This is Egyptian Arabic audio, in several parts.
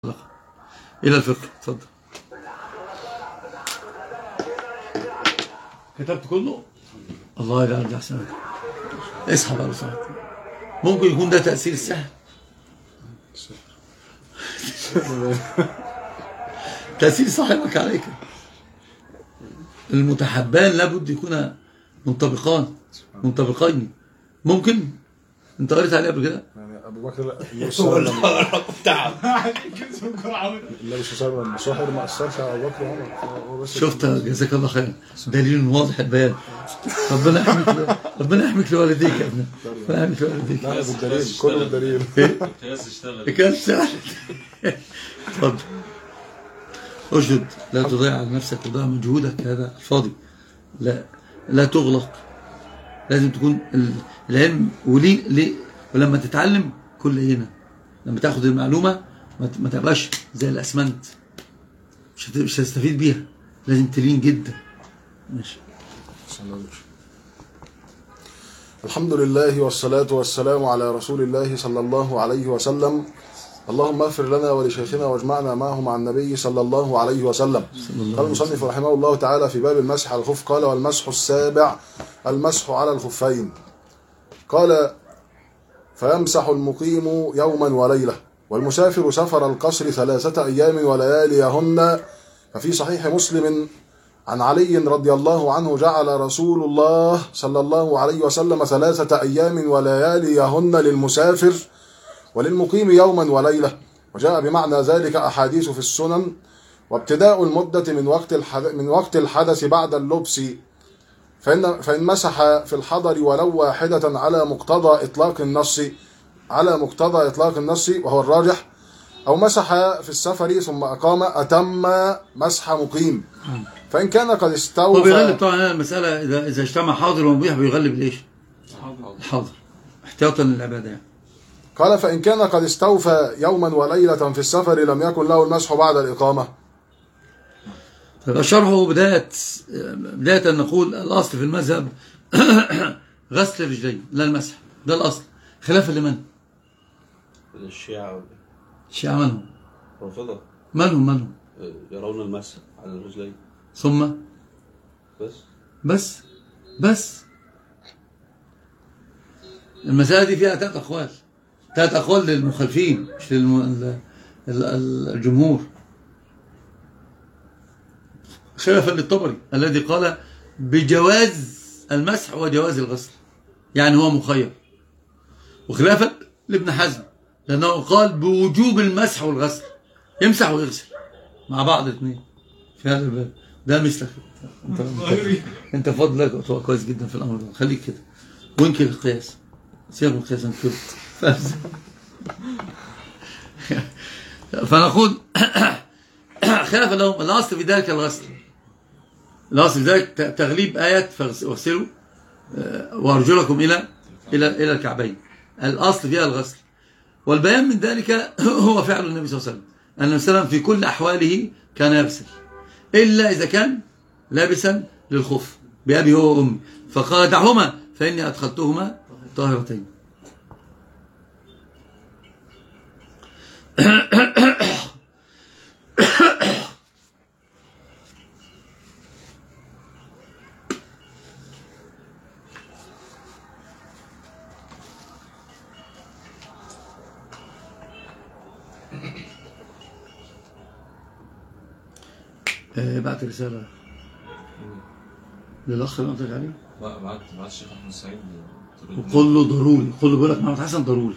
إلى الفقه اتفضل كتبت كله الله يجعل ده أحسن اسحب على صوت ممكن يكون ده تأثير السحر تأثير صاحبك عليك المتحبان لابد يكون منطبقان منطبقين ممكن انت قريت عليه قبل كده يعني ابو بكر لا النبي صلى الله عليه وسلم النبي صلى الله عليه وسلم السحر ما اثرش على ابو بكر وعمر هو بس شفت جزاك الله خير دليل واضح البيان ربنا يحميك ربنا يحميك لوالديك يا ابني ربنا يحميك لوالديك لا ابو الدليل كله الدليل الجهاز اشتغل كان سهل اتفضل اشهد لا تضيع على نفسك وضيع مجهودك هذا الفاضي لا لا تغلق لازم تكون ال- العلم وليه ليه ولما تتعلم كل هنا لما تاخد المعلومه ما ت- ما تبقاش زي الاسمنت مش هت- مش هتستفيد بيها لازم تلين جدا ماشي صلى الله عليه وسلم. الحمد لله والصلاة والسلام على رسول الله صلى الله عليه وسلم اللهم اغفر لنا ولشيخنا واجمعنا معه مع النبي صلى الله عليه وسلم قال المصنف رحمه الله تعالى في باب المسح على الخف قال والمسح السابع المسح على الخفين قال فيمسح المقيم يوما وليلة والمسافر سفر القصر ثلاثة أيام ولياليهن ففي صحيح مسلم عن علي رضي الله عنه جعل رسول الله صلى الله عليه وسلم ثلاثة أيام ولياليهن للمسافر وللمقيم يوما وليلة وجاء بمعنى ذلك أحاديث في السنن وابتداء المدة من وقت الحدث من وقت الحدث بعد اللبس فإن فإن مسح في الحضر ولو واحدة على مقتضى إطلاق النص على مقتضى إطلاق النص وهو الراجح أو مسح في السفر ثم أقام أتم مسح مقيم فإن كان قد هو بيغلب استوفى طبعا هنا المساله اذا اذا اجتمع حاضر ومبيح بيغلب ليش؟ الحاضر احتياطا للعباده يعني قال فإن كان قد استوفى يوما وليلة في السفر لم يكن له المسح بعد الإقامة فيبقى شرحه بداية بداية نقول الأصل في المذهب غسل الرجلين لا المسح ده الأصل خلافا لمن؟ الشيعة الشيعة منهم رافضة منهم منهم يرون المسح على الرجلين ثم بس بس بس المسألة دي فيها ثلاث أقوال ثلاث أقوال للمخالفين مش للجمهور خلافا للطبري الذي قال بجواز المسح وجواز الغسل يعني هو مخير وخلافا لابن حزم لأنه قال بوجوب المسح والغسل يمسح ويغسل مع بعض الاثنين في هذا الباب ده مثلك انت انت, انت فضلك وتبقى كويس جدا في الامر ده خليك كده وانكر القياس سيبك من القياس انكره فاهم؟ فنقول خلاف لهم الاصل في ذلك الغسل الاصل في ذلك ت- تغليب ايات فاغسلوا آه، وارجلكم الى الى الى الكعبين الاصل فيها الغسل والبيان من ذلك هو فعل النبي صلى الله عليه وسلم ان النبي صلى الله عليه وسلم في كل احواله كان يغسل الا اذا كان لابسا للخف بابي هو وامي فقال دعهما فاني ادخلتهما طاهرتين آه، بعت رسالة للأخ اللي قلت لك عليه بعت بعت الشيخ احمد سعيد ترد وقل له ضروري قل له بيقول لك محمد حسن ضروري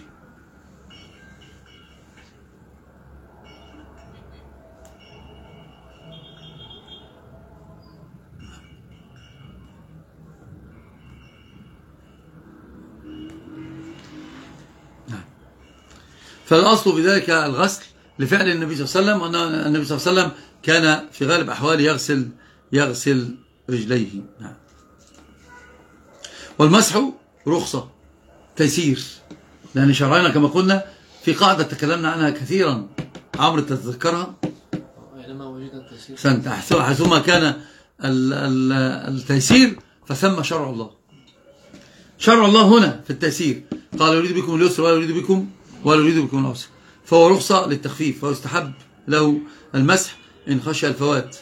نعم. فالأصل في ذلك الغسل لفعل النبي صلى الله عليه وسلم وأن النبي صلى الله عليه وسلم كان في غالب أحواله يغسل يغسل رجليه نعم والمسح رخصة تيسير لأن شرعنا كما قلنا في قاعدة تكلمنا عنها كثيرا عمرو تتذكرها أينما وجد التيسير أحسنت حيثما كان ال- ال- التيسير فثم شرع الله شرع الله هنا في التيسير قال يريد بكم اليسر ولا يريد بكم ولا يريد بكم العسر فهو رخصة للتخفيف ويستحب له المسح إن خشى الفوات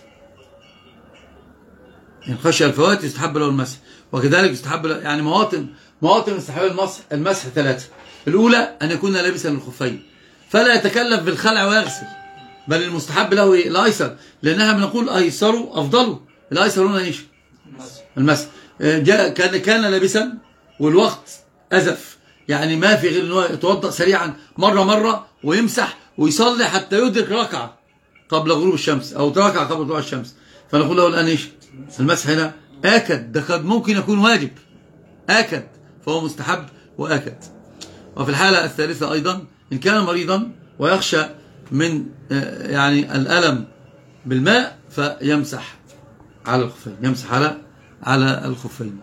إن خشى الفوات يستحب له المسح وكذلك يستحب له يعني مواطن مواطن استحباب المسح المسح ثلاثة الأولى أن يكون لابسا للخفين فلا يتكلف بالخلع ويغسل بل المستحب له إيه؟ الأيسر لأنها بنقول أيسروا أفضلوا الأيسر هنا إيش المسح جاء كان كان لابسا والوقت أزف يعني ما في غير أنه يتوضأ سريعا مرة مرة ويمسح ويصلي حتى يدرك ركعة قبل غروب الشمس أو ركعة قبل طلوع الشمس فنقول له الآن إيش المسح هنا آكد ده قد ممكن يكون واجب آكد فهو مستحب وآكد وفي الحالة الثالثة أيضا إن كان مريضا ويخشى من آه، يعني الألم بالماء فيمسح على الخفين يمسح على على الخفين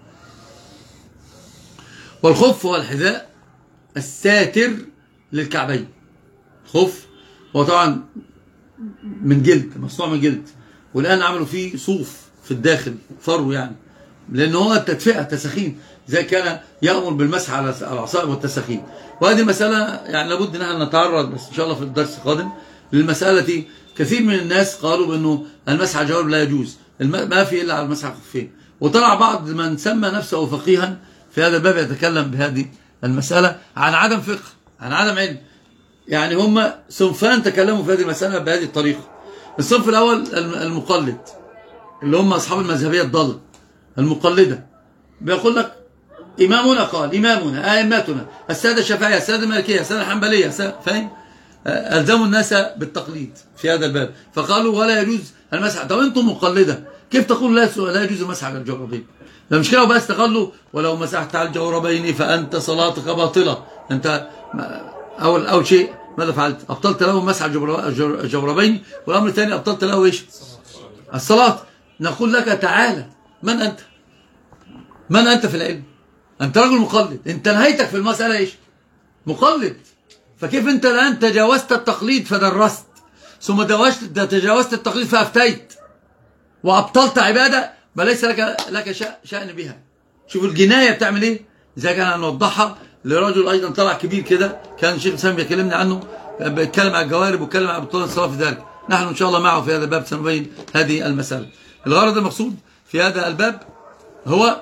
والخف هو الحذاء الساتر للكعبين خف هو طبعا من جلد مصنوع من جلد والآن عملوا فيه صوف في الداخل فرو يعني لأن هو التدفئة تسخين زي كان يأمر بالمسح على العصائب والتسخين وهذه مسألة يعني لابد أن نتعرض بس إن شاء الله في الدرس القادم للمسألة كثير من الناس قالوا بأنه المسح على الجوارب لا يجوز ما في إلا على المسح على الخفين وطلع بعض من سمى نفسه فقيها في هذا الباب يتكلم بهذه المسألة عن عدم فقه عن عدم علم يعني هم صنفان تكلموا في هذه المسألة بهذه الطريقة الصنف الأول المقلد اللي هم أصحاب المذهبية الضالة المقلدة بيقول لك إمامنا قال إمامنا أئمتنا السادة الشافعية السادة المالكية السادة الحنبلية فاهم ألزموا الناس بالتقليد في هذا الباب فقالوا ولا يجوز المسح طب أنتم مقلدة كيف تقول لا لا يجوز المسح على الجوربين لا مش كده وبس تقولوا ولو مسحت على الجوربين فأنت صلاتك باطلة أنت أول أول شيء ماذا فعلت أبطلت له مسح الجوربين والأمر الثاني أبطلت له إيش الصلاة نقول لك تعالى من أنت من أنت في العلم أنت رجل مقلد أنت نهايتك في المسألة إيش مقلد فكيف أنت الآن تجاوزت التقليد فدرست ثم تجاوزت التقليد فأفتيت وأبطلت عبادة ما ليس لك لك شأن بها شوف الجناية بتعمل إيه إذا كان نوضحها لرجل أيضا طلع كبير كده كان الشيخ سامي بيكلمني عنه بيتكلم عن الجوارب ويتكلم عن بطولة الصلاة في ذلك نحن إن شاء الله معه في هذا الباب سنبين هذه المسألة الغرض المقصود في هذا الباب هو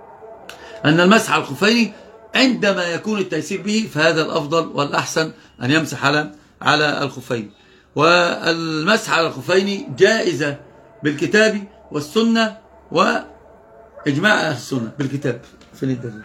أن المسح على الخفين عندما يكون التيسير به فهذا الأفضل والأحسن أن يمسح على على الخفين والمسح على الخفين جائزة بالكتاب والسنة وإجماع أهل السنة بالكتاب فين الدليل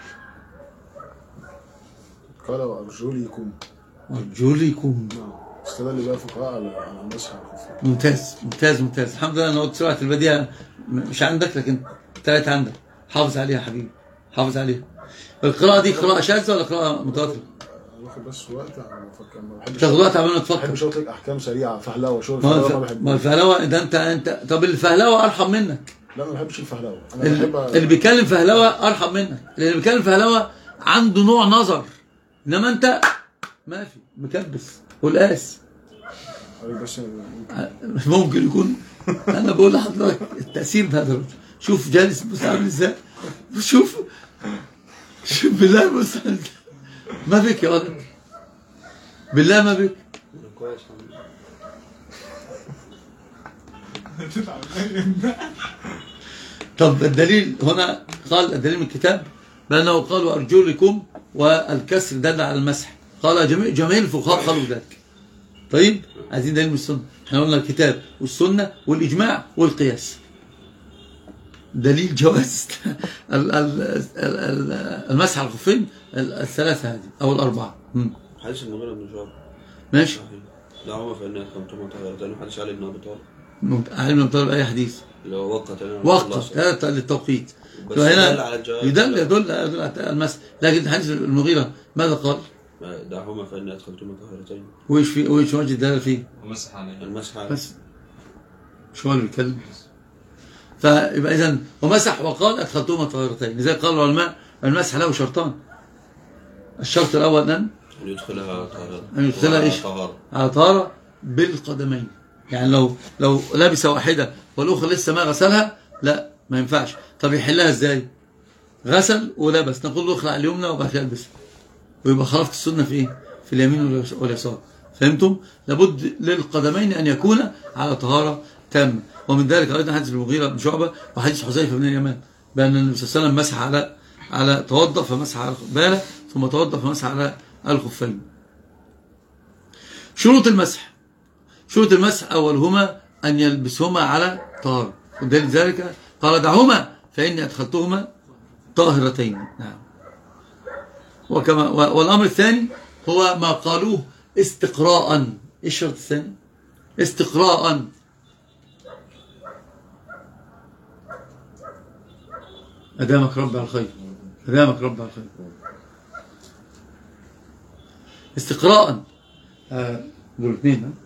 قال وأرجلكم أرجلكم استدل بها فقهاء على المسح على الخفين ممتاز ممتاز ممتاز الحمد لله أنا قلت سرعة البديهة مش عندك لكن ثلاثة عندك حافظ عليها حبيبي حافظ عليها القراءة دي قراءة شاذة ولا قراءة متواترة؟ واخد بس وقت على ما افكر ما بحبش تاخد وقت على ما ما تفكر بحبش اطلق احكام سريعه فهلوه شغل ما الفهلوه ما الف- بحبوش ما الفهلوه ده انت انت طب الفهلوه ارحم منك لا ما بحبش الفهلوه انا ال- بحب اللي بيتكلم فهلوه ارحم منك اللي بيتكلم فهلوه عنده نوع نظر انما انت ما في مكبس والقاس بس ممكن يكون انا بقول لحضرتك التاثير بهذا الرجل شوف جالس بص عامل ازاي شوف شوف بالله بص عامل إزاي. ما بك يا ولد بالله ما بك كويس طب الدليل هنا قال الدليل من الكتاب بأنه قال أرجلكم والكسر دل على المسح قال جميع جميع الفقهاء قالوا ذلك طيب عايزين دليل من السنة احنا قلنا الكتاب والسنة والإجماع والقياس دليل جواز ال- ال- ال- ال- المسح على الخفين ال- الثلاثة هذه أو الأربعة مم. حديث المغيرة بن شعبة ماشي دعوما فإن أكرمتم طهرتين حديث علي بن أبي طالب ممت- علم من طالب أي حديث اللي هو وقت أنا وقت هذا للتوقيت بس فهنا يدل على الجواز. يدل يدل يدل على المسح لكن حديث المغيرة ماذا قال؟ دعهما فإن أدخلتما طهرتين وإيش في وإيش وجه الدلالة فيه؟ ومسح عليه المسح على بس مش هو اللي بيتكلم فيبقى إذا ومسح وقال أدخلتهما طهارتين لذلك قال العلماء المسح له شرطان الشرط الأول أن أن يدخلها طهارة أن يدخلها إيش؟ طهارة على طهارة بالقدمين يعني لو لو لابس واحدة والأخرى لسه ما غسلها لا ما ينفعش طب يحلها إزاي؟ غسل ولبس نقول له اخلع اليمنى وبعد كده البسها ويبقى خالفت السنة في إيه؟ في اليمين واليس- واليسار فهمتم لابد للقدمين ان يكون على طهاره تامه ومن ذلك ايضا حديث المغيره بن شعبه وحديث حذيفه بن اليمان بان النبي صلى الله عليه وسلم مسح على على توضا فمسح على الباله ثم توضا فمسح على الخفين شروط المسح شروط المسح اولهما ان يلبسهما على طهاره ودليل ذلك قال دعهما فاني ادخلتهما طاهرتين نعم وكما والامر الثاني هو ما قالوه استقراء ايش الشرط الثاني استقراء أدامك رب على الخير أدامك رب على الخير استقراء آه دول اثنين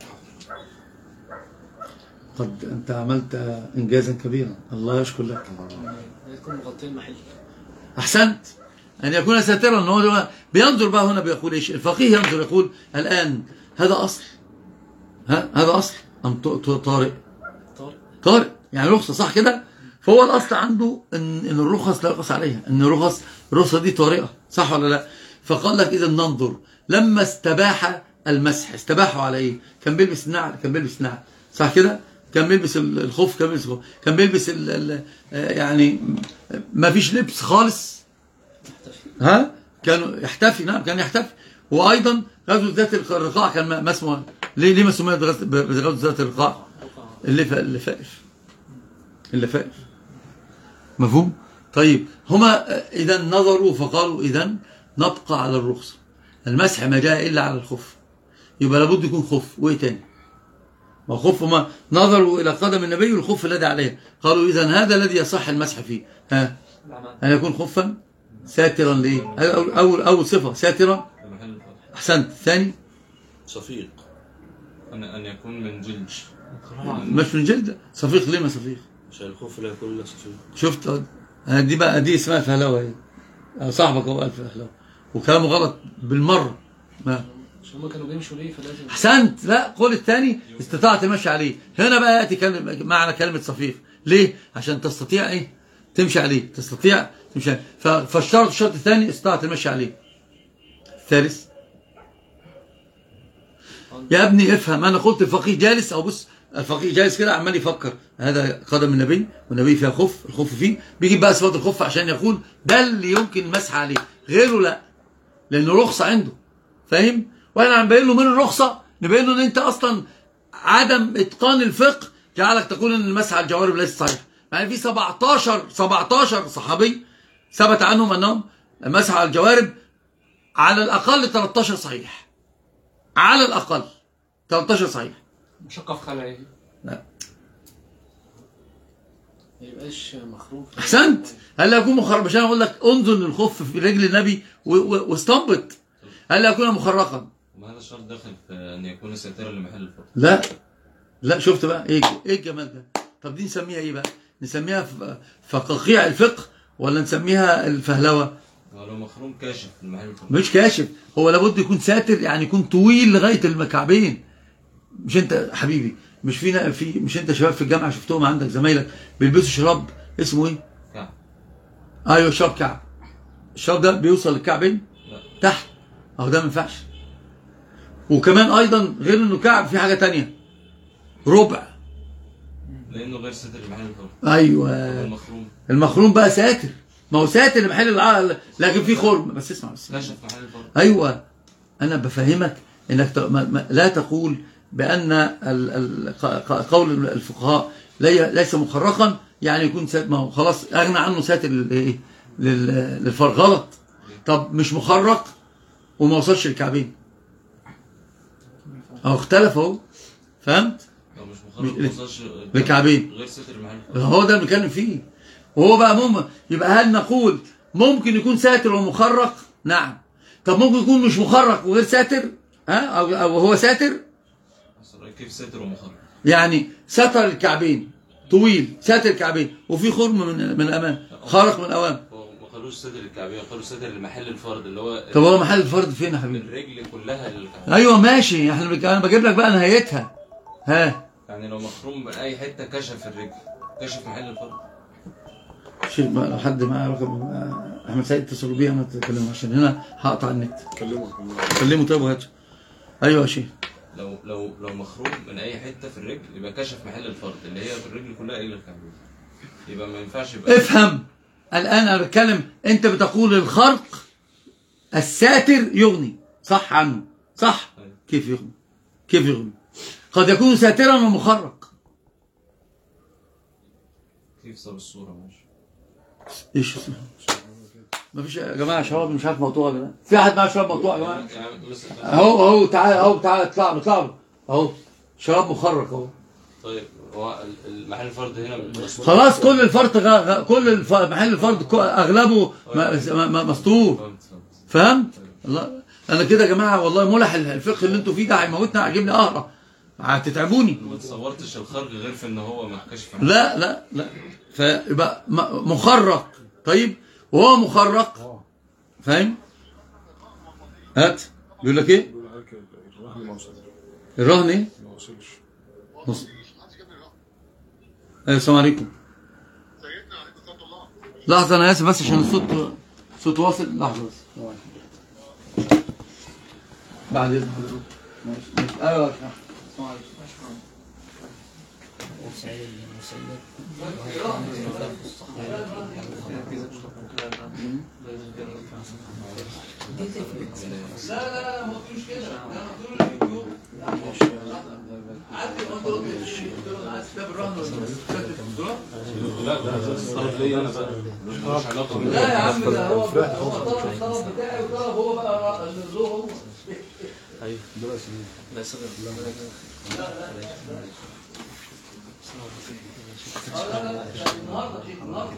قد أنت عملت إنجازا كبيرا الله يشكر لك يكون مغطي المحل أحسنت أن يكون ساترا هو بينظر بقى هنا بيقول إيش الفقيه ينظر يقول الآن هذا أصل ها هذا أصل أم طارئ طارق طارئ يعني رخصة صح كده فهو الأصل عنده إن, إن الرخص لا يقص عليها إن الرخص الرخصة دي طارئة صح ولا لا فقال لك إذا ننظر لما استباح المسح استباحوا على إيه كان بيلبس النعل كان بيلبس النعل صح كده كان بيلبس الخوف كان بيلبس الخوف كان بيلبس ال ال يعني ما فيش لبس خالص ها كانوا يحتفي نعم كان يحتفي وايضا غزوه ذات الرقاع كان ما اسمه ليه ليه ما سميت غزوه ذات الرقاع اللي اللي فائف اللي فائف مفهوم طيب هما اذا نظروا فقالوا اذا نبقى على الرخصه المسح ما جاء الا على الخف يبقى لابد يكون خف وايه تاني وخف ما نظروا إلى قدم النبي والخف الذي عليه قالوا إذا هذا الذي يصح المسح فيه ها أن يكون خفا ساترا ليه أول, أول صفة ساترا أحسنت الثاني صفيق أن أن يكون من جلد مش من جلد صفيق ليه ما صفيق عشان الخوف لا يكون الا صفيق شفت دي بقى دي اسمها فهلوه اهي صاحبك هو قال فهلوه وكلامه غلط بالمره ما مش هم كانوا بيمشوا ليه فلازم احسنت لا قول الثاني استطاعت المشي عليه هنا بقى ياتي كلمة معنى كلمه صفيق ليه عشان تستطيع ايه تمشي عليه تستطيع تمشي عليه فالشرط الشرط الثاني استطاعت المشي عليه الثالث يا ابني افهم انا قلت الفقيه جالس او بص الفقيه جالس كده عمال يفكر هذا قدم النبي والنبي فيها خف الخف فيه بيجيب بقى صفات الخف عشان يقول ده اللي يمكن المسح عليه غيره لا لانه رخصه عنده فاهم واحنا عم بين له من الرخصه نبين له ان انت اصلا عدم اتقان الفقه جعلك تقول ان المسح على الجوارب ليس صحيح يعني في 17 17 صحابي ثبت عنهم انهم مسح على الجوارب على الاقل 13 صحيح على الاقل 13 صحيح مشقة في خلعه لا ما يبقاش مخروف احسنت هل يكون مخرج مش انا اقول لك انظر للخف في رجل النبي و- و- واستنبط هل يكون مخرقا وهذا الشرط داخل في أن يكون ساترا لمحل الفرق لا لا شفت بقى ايه ايه الجمال ده طب دي نسميها ايه بقى نسميها ف- فقاقيع الفقه ولا نسميها الفهلوه ولو مخروم كاشف لمحل الفرق مش كاشف هو لابد يكون ساتر يعني يكون طويل لغايه المكعبين مش انت حبيبي مش فينا في مش انت شباب في الجامعه شفتهم عندك زمايلك بيلبسوا شراب اسمه ايه كعب ايوه شراب كعب الشراب ده بيوصل للكعبين لا تحت اهو ده ما ينفعش وكمان ايضا غير انه كعب في حاجه تانية ربع لأنه غير ساتر لمحل الفرق ايوه المخروم المخروم بقى ساتر ما هو ساتر لمحل العقل لكن في خرم بس اسمع بس كشف محل الفرق ايوه انا بفهمك انك ت- ما- ما- لا تقول بان ال- ال- ق- قول الفقهاء لي- ليس مخرقا يعني يكون ساتر ما هو خلاص اغنى عنه ساتر للايه لل- للفرق غلط طب مش مخرق وما وصلش الكعبين اهو اختلف اهو فهمت لو مش مخرم مش- ما وصلش بالكعبين. غير ساتر لمحل الفرق هو ده اللي بنتكلم فيه وهو بقى مم يبقى هل نقول ممكن يكون ساتر ومخرق نعم طب ممكن يكون مش مخرق وغير ساتر ها او, أو هو ساتر أصل كيف ساتر ومخرم يعني ستر الكعبين طويل ساتر الكعبين وفي خرم من من الامام خارق من الامام هو ما قالوش ساتر الكعبية قالوا ساتر لمحل الفرد اللي هو طب هو محل الفرد فين يا حبيبي الرجل كلها للكعبية ايوه ماشي احنا بك... انا بجيب لك بقى نهايتها ها يعني لو مخروم بأي حتة كشف الرجل كشف محل الفرد شيخ بقى لو حد معاه رقم آه، احمد سعيد اتصلوا بيه انا تكلموا عشان هنا هقطع النت كلمه كلمه طيب وهاته ايوه يا شيخ لو لو لو مخروم من اي حته في الرجل يبقى كشف محل الفرد اللي هي في الرجل كلها الى الكعبين يبقى ما ينفعش يبقى افهم الآن أنا بتكلم أنت بتقول الخرق الساتر يغني صح عنه صح كيف يغني كيف يغني قد يكون ساترا ومخرق كيف صار الصوره ماشي ايش اسمه ما فيش يا جماعه شباب مش عارف مقطوع يا جماعه في حد معاه شباب مقطوع يا جماعه يعني مثلا اهو اهو تعال اهو تعال اطلع له اطلع له اهو شراب مخرق اهو طيب هو ال- ال- محل الفرد هنا مسطور. خلاص كل الفرد غ... غ... كل الف... محل الفرد كو- اغلبه م... م... م... مستور فهمت فهمت فهمت؟ الله انا كده يا جماعه والله ملح الفقه اللي انتوا فيه ده هيموتنا هيجيبني اقرا هتتعبوني ما تصورتش الخرج غير في ان هو ما كشف عن- لا لا لا فيبقى م- مخرق طيب وهو مخرق فاهم؟ هات بيقول لك ايه؟ بيقول عليك الرهن ما وصلش الرهن ايه؟ ما وصلش نص ايوه السلام عليكم لحظة أنا آسف بس عشان الصوت صوت واصل لحظة بس بعد إذن حضرتك ماشي ماشي أيوه يا شيخ. السلام عليكم. لا لا لا ما قلتلوش كده انا قلت له اليوتيوب عدي ما قلت له عايز كتاب الرهن ولا لا ده الطلب ليا انا بقى ملوش علاقه لا يا عم ده هو هو طلب الطلب بتاعي وطلب هو بقى اللي هو النهارده النهارده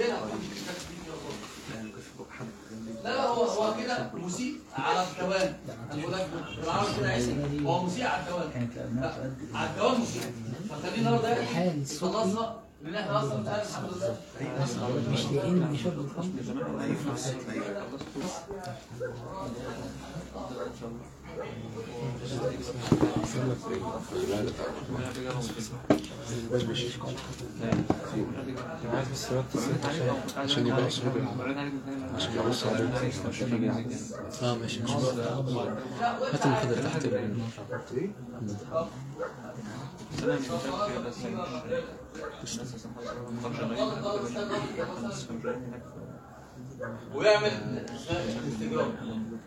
لا لا هو هو كده مسيء على الدوام المدبر بالعربي كده اسم هو مسيء على الدوام لا على الدوام مسيء فخلينا النهارده يأتي خلصنا لان احنا اصلا مش عارف الحمد لله مش لاقيين بشرب الخمر عشان يبقى صوت عشان يبقى صوت اه ماشي ماشي هات المخدر تحت ويعمل انستجرام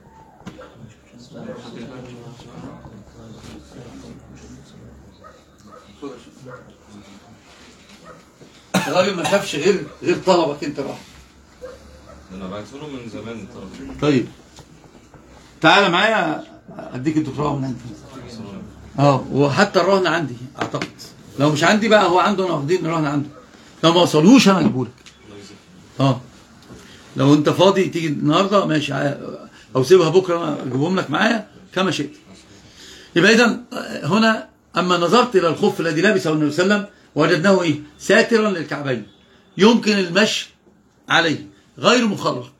الراجل ما شافش غير غير طلبك انت بقى انا بعته له من زمان طبعا طيب تعالى معايا اديك الدكتوراه من انت اه وحتى الرهن عندي اعتقد لو مش عندي بقى هو عنده انا واخدين الرهن عنده لو ما وصلوش انا اجيبه لك اه لو انت فاضي تيجي النهارده ماشي ع- او سيبها بكره انا اجيبهم لك معايا كما شئت يبقى اذا هنا اما نظرت الى الخف الذي لبسه النبي صلى الله عليه وسلم وجدناه ايه ساترا للكعبين يمكن المشي عليه غير مخرق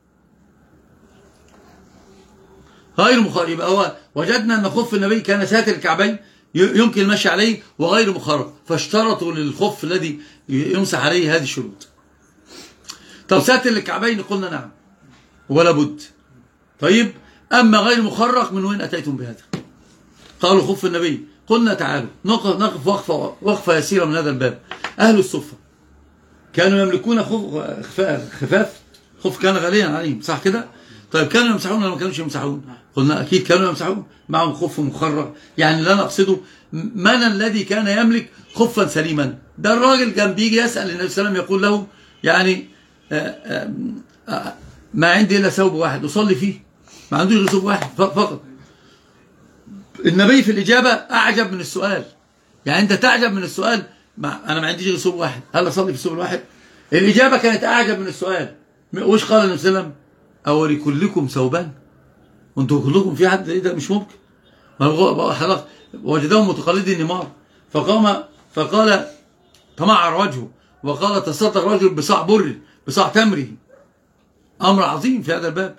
غير مخرق يبقى هو وجدنا ان خف النبي كان ساتر الكعبين ي- يمكن المشي عليه وغير مخرق فاشترطوا للخف الذي ي- يمسح عليه هذه الشروط طب ساتر الكعبين قلنا نعم ولا بد طيب اما غير مخرق من وين اتيتم بهذا قالوا خف النبي قلنا تعالوا نقف نقف وقفه وقفه يسيره من هذا الباب اهل الصفه كانوا يملكون خف- خفاف خفاف خف كان غاليا عليهم صح كده طيب كانوا يمسحون ولا ما كانوش يمسحون قلنا اكيد كانوا يمسحون معهم خف مخرج يعني لا نقصده من الذي كان يملك خفا سليما ده الراجل كان بيجي يسال النبي صلى الله عليه وسلم يقول له يعني آه، آه، آه، ما عندي الا ثوب واحد اصلي فيه ما عندوش غير ثوب واحد ف- فقط النبي في الاجابه اعجب من السؤال يعني انت تعجب من السؤال ما انا ما عنديش غير ثوب واحد هل اصلي في الثوب الواحد الاجابه كانت اعجب من السؤال م- وش قال النبي صلى الله عليه وسلم اولي كلكم ثوبان وانتم كلكم في حد ايه ده مش ممكن ما هو حضرتك وجدهم متقلدي النمار فقام فقال تمعر وجهه وقال تصدق رجل بصاع بر بصاع تمره امر عظيم في هذا الباب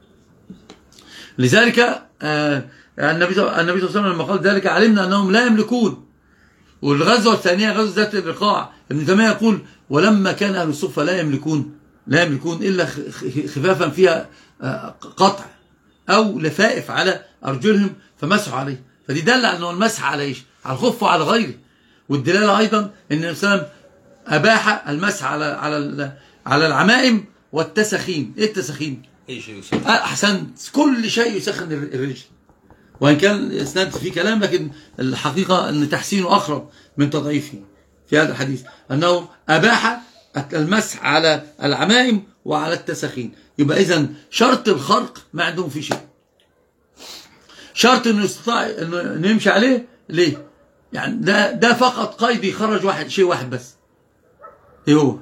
لذلك آه النبي صلى النبي صلى الله عليه وسلم لما قال ذلك علمنا انهم لا يملكون والغزوه الثانيه غزوه ذات الرقاع ابن تيميه يقول ولما كان اهل الصفه لا يملكون لا يملكون الا خ- خ- خفافا فيها آه، قطع او لفائف على ارجلهم فمسحوا عليه فدي دل على انه المسح على ايش على الخف وعلى غيره والدلاله ايضا ان النبي صلى الله عليه وسلم اباح المسح على على ال- على العمائم والتسخين ايه التسخين اي شيء يسمى احسنت كل شيء يسخن الر- الرجل وان كان الاسناد فيه كلام لكن الحقيقه ان تحسينه اقرب من تضعيفه في هذا الحديث انه اباح المسح على العمائم وعلى التسخين يبقى اذا شرط الخرق ما عندهم في شيء شرط انه يستطيع انه إنه يمشي عليه ليه يعني ده ده فقط قيد يخرج واحد شيء واحد بس ايه هو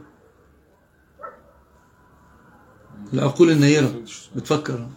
العقول النيره بتفكر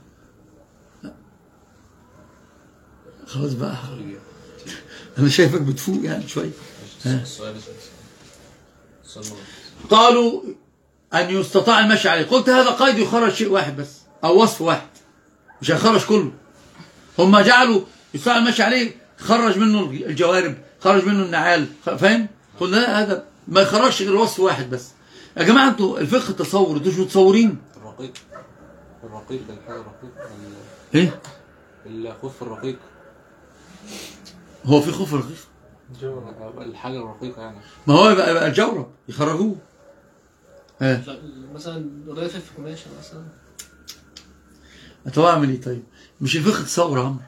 خلاص بقى انا شايفك بتفوق يعني شويه السؤال السؤال قالوا ان يستطاع المشي عليه قلت هذا قيد يخرج شيء واحد بس او وصف واحد مش هيخرج كله هم جعلوا يستطاع المشي عليه خرج منه الجوارب خرج منه النعال خ- فاهم قلنا لا هذا ما يخرجش غير وصف واحد بس يا جماعه انتوا الفقه التصور انتوا مش متصورين الرقيق الرقيق ده الحاجة الرقيق ايه الخف الرقيق هو في خوف رخيص الحاجة الرقيقة يعني ما هو يبقى, يبقى الجورب يخرجوه ها لا، مثلا رافف قماشة مثلا طب اعمل ايه طيب مش الفقه تصور يا عمرو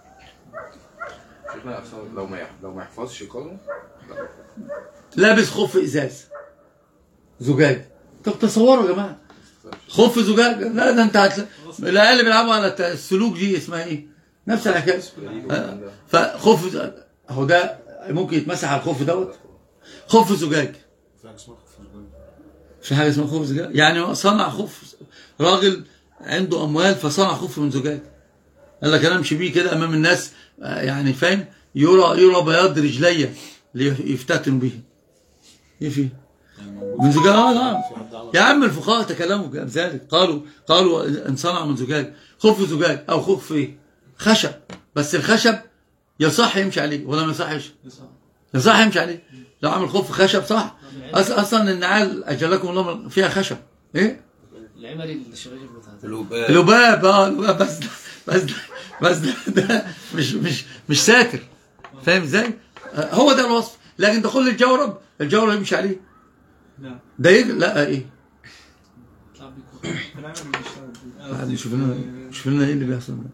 شيخنا أصلاً لو ما يح- لو ما يحفظش قانون لابس خف ازاز زجاج طب تصوروا يا جماعه خف زجاج لا ده انت هتلا... العيال اللي بيلعبوا على الت- السلوك دي اسمها ايه نفس الحكايه آه، فخف ز- هو ده ممكن يتمسح على الخف دوت خف زجاج في حاجه اسمها خف زجاج. في حاجه اسمها خف زجاج يعني هو صنع خف راجل عنده اموال فصنع خف من زجاج قال لك انا امشي بيه كده امام الناس آه، يعني فاهم يرى يرى بياض رجلي ليفتتنوا به ايه فيه من زجاج اه نعم يا عم الفقهاء تكلموا بذلك قالوا قالوا ان صنع من زجاج خف زجاج او خف ايه خشب بس الخشب يصح يمشي عليه ولا ما يصحش يصح يمشي عليه لو عامل خف خشب صح أص- اصلا النعال اجلكم الله فيها خشب ايه العمري الشباشب بتاعته الوباء الوباب اه الوباب بس ده بس ده بس ده, ده مش مش مش ساتر فاهم ازاي؟ آه، هو ده الوصف لكن دخول الجورب الجورب يمشي عليه نعم ده يج... لا ايه يطلع بيكون العمل بيشتغل قاعد نشوف لنا نشوف لنا ايه اللي بيحصل ده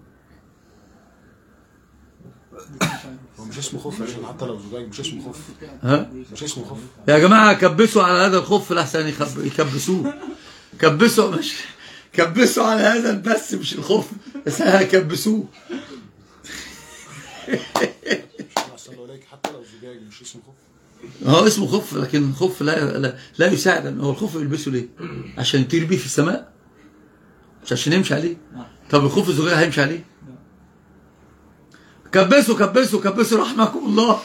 هو مش اسمه خف عشان حتى لو زجاج مش اسمه خف ها مش اسمه خف يا جماعه كبسوا على هذا الخف لحسن يخب... يكبسوه كبسوا مش كبسوا على هذا البس مش الخف بس كبسوه احسن لو لك حتى لو زجاج مش اسمه خف هو اسمه خف لكن الخف لا لا, لا يساعد هو الخف يلبسه ليه؟ عشان يطير بيه في السماء مش عشان يمشي عليه طب الخف الزجاج هيمشي عليه كبسوا كبسوا كبسوا رحمكم الله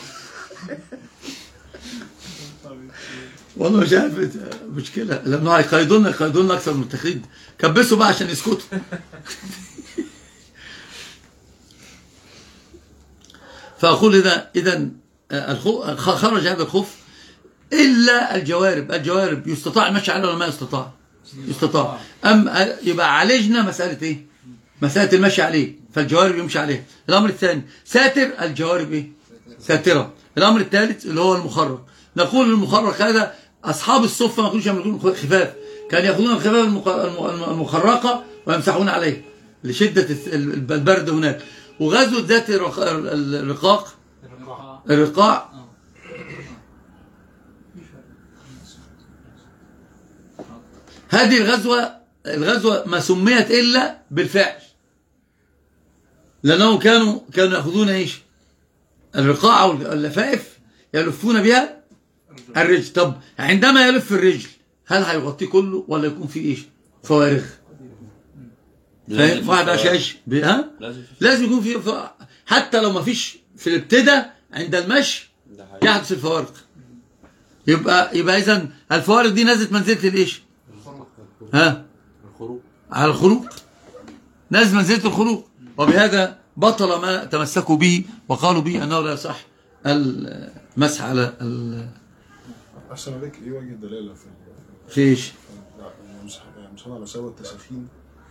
والله مش عارف مشكلة لأنه هيقيدونا يقيدونا أكثر من التقييد كبسوا بقى عشان يسكتوا فأقول إذا إذا الخ- خرج هذا الخف إلا الجوارب الجوارب يستطاع المشي عليها ولا ما يستطاع يستطاع أم يبقى عالجنا مسألة إيه مسألة المشي عليه فالجوارب يمشي عليها الأمر الثاني ساتر الجوارب إيه ساترة الأمر الثالث اللي هو المخرق نقول المخرق هذا أصحاب الصفة ما كانوش يملكون خفاف كان يأخذون الخفاف المق- الم- المخرقة ويمسحون عليه لشدة الس- البرد هناك وغزوة ذات الرق- الرقاق الرقاع هذه الغزوة الغزوة ما سميت إلا بالفعل لأنهم كانوا كانوا يأخذون إيش الرقاع واللفائف يلفون بها الرجل طب عندما يلف الرجل هل هيغطيه كله ولا يكون فيه إيش فوارغ فاهم واحد عشان ايش ها لازم لازم يكون في ف- حتى لو ما فيش في الابتداء عند المشي ده حقيقي. يحدث الفوارق يبقى يبقى اذا الفوارق دي نزلت منزله الايش ها الخروج على الخروج نزل منزله الخروج وبهذا بطل ما تمسكوا به وقالوا به انه لا يصح المسح على ال- احسن عليك ايه وجه الدلاله في في ايش المسح على سبب التسخين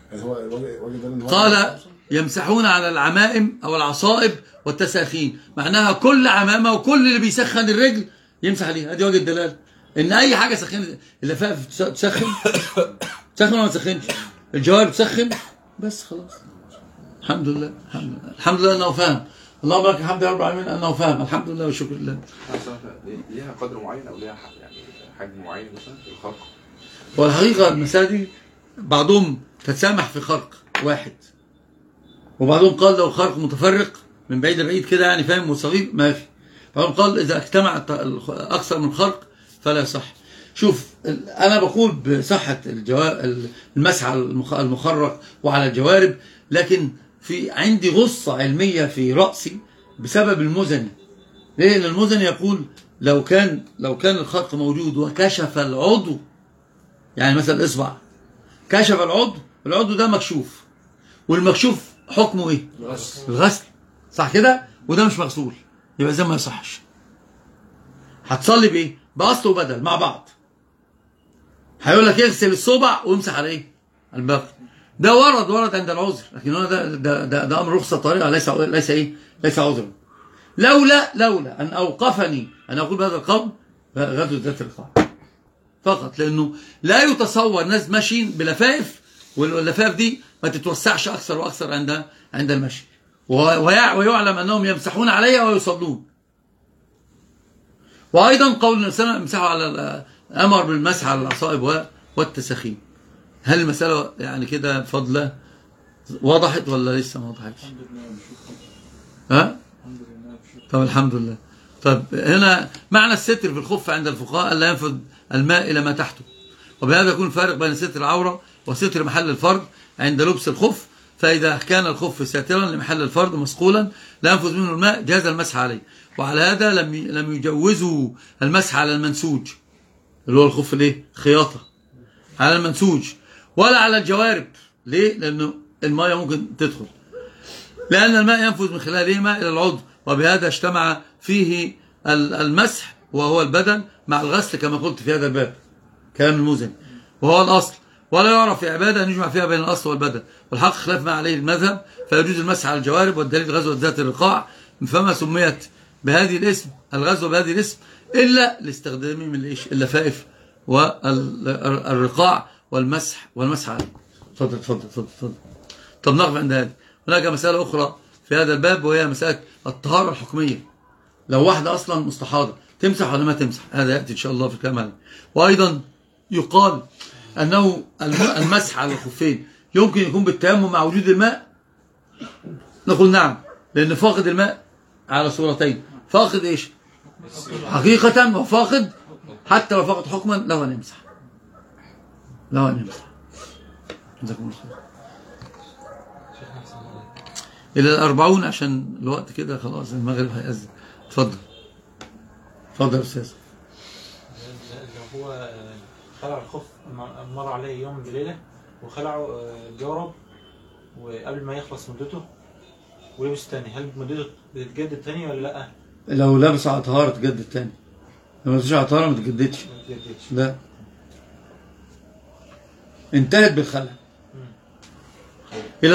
يعني هو وجه وجه ده ان هو قال يمسحون على العمائم او العصائب والتساخين معناها كل عمامه وكل اللي بيسخن الرجل يمسح عليها ادي وجه الدلاله ان اي حاجه سخن اللي فيها تسخن تسخن ولا ما تسخنش الجوارب تسخن بس خلاص الحمد لله الحمد لله الحمد لله انه فاهم اللهم لك الحمد يا رب العالمين انه فاهم الحمد لله والشكر لله ليها قدر معين او ليها ح- يعني حجم معين مثلا في الخلق والحقيقة المسألة دي بعضهم تتسامح في خرق واحد وبعضهم قال لو خرق متفرق من بعيد لبعيد كده يعني فاهم وصغير ما في بعضهم قال إذا اجتمع الت- الخ- أكثر من خرق فلا يصح شوف ال- أنا بقول بصحة الجوا... المسح على المخ- المخرق وعلى الجوارب لكن في عندي غصة علمية في رأسي بسبب المزني ليه؟ لأن المزني يقول لو كان لو كان الخرق موجود وكشف العضو يعني مثلا الاصبع كشف العضو العضو ده مكشوف والمكشوف حكمه ايه الغسل صح كده وده مش مغسول يبقى زي ما يصحش هتصلي بايه باصل وبدل مع بعض هيقول لك اغسل الصبع وامسح على ايه على الباقي ده ورد ورد عند العذر لكن هنا ده ده, ده, ده امر رخصه طريقه ليس ليس ايه ليس عذرا لولا لولا ان اوقفني ان اقول بهذا القول غزوه ذات الرقاع فقط لانه لا يتصور ناس ماشيين بلفائف واللفائف دي ما تتوسعش اكثر واكثر عند عند المشي ويع- ويعلم انهم يمسحون عليها ويصلون وايضا قول النبي صلى الله عليه وسلم امسحوا على ال- امر بالمسح على العصائب و- والتساخين هل المساله يعني كده بفضل الله وضحت ولا لسه ما وضحتش؟ ها؟ طب الحمد لله طب هنا معنى الستر في الخف عند الفقهاء الا ينفذ الماء الى ما تحته وبهذا يكون الفارق بين ستر العوره وستر محل الفرد عند لبس الخف فاذا كان الخف ساترا لمحل الفرد مسقولا لا ينفذ منه الماء جاز المسح عليه وعلى هذا لم لم يجوزوا المسح على المنسوج اللي هو الخف الايه خياطه على المنسوج ولا على الجوارب ليه لانه الماء ممكن تدخل لأن الماء ينفذ من خلالهما إلى العضو وبهذا اجتمع فيه ال- المسح وهو البدن مع الغسل كما قلت في هذا الباب كلام المزن وهو الأصل ولا يعرف في عبادة أن يجمع فيها بين الأصل والبدن والحق خلاف ما عليه المذهب فيجوز المسح على الجوارب والدليل غزوة ذات الرقاع فما سميت بهذه الاسم الغزوة بهذه الاسم إلا لاستخدامه من الإيش اللفائف والرقاع والمسح والمسح عليه تفضل تفضل تفضل تفضل طب نقف عند هذه هناك مسألة أخرى في هذا الباب وهي مسألة الطهارة الحكمية لو واحدة أصلا مستحاضة تمسح ولا ما تمسح هذا يأتي إن شاء الله في الكلام عليه وأيضا يقال أنه الم- المسح على الخفين يمكن يكون بالتيمم مع وجود الماء نقول نعم لأن فاقد الماء على صورتين فاقد إيش حقيقة وفاقد حتى لو فاقد حكما له أن يمسح له أن يمسح جزاكم الله خير إلى الأربعون عشان الوقت كده خلاص المغرب هيأذن اتفضل اتفضل يا أستاذ لو هو خلع الخف مر عليه يوم بليلة وخلعه الجورب وقبل ما يخلص مدته ولبس تاني هل مدته بتتجدد تاني ولا لا؟ لو لابس على طهارة تجدد تاني لو لابس على طهارة ما تجددش ما بتتجددش لا انتهت بالخلع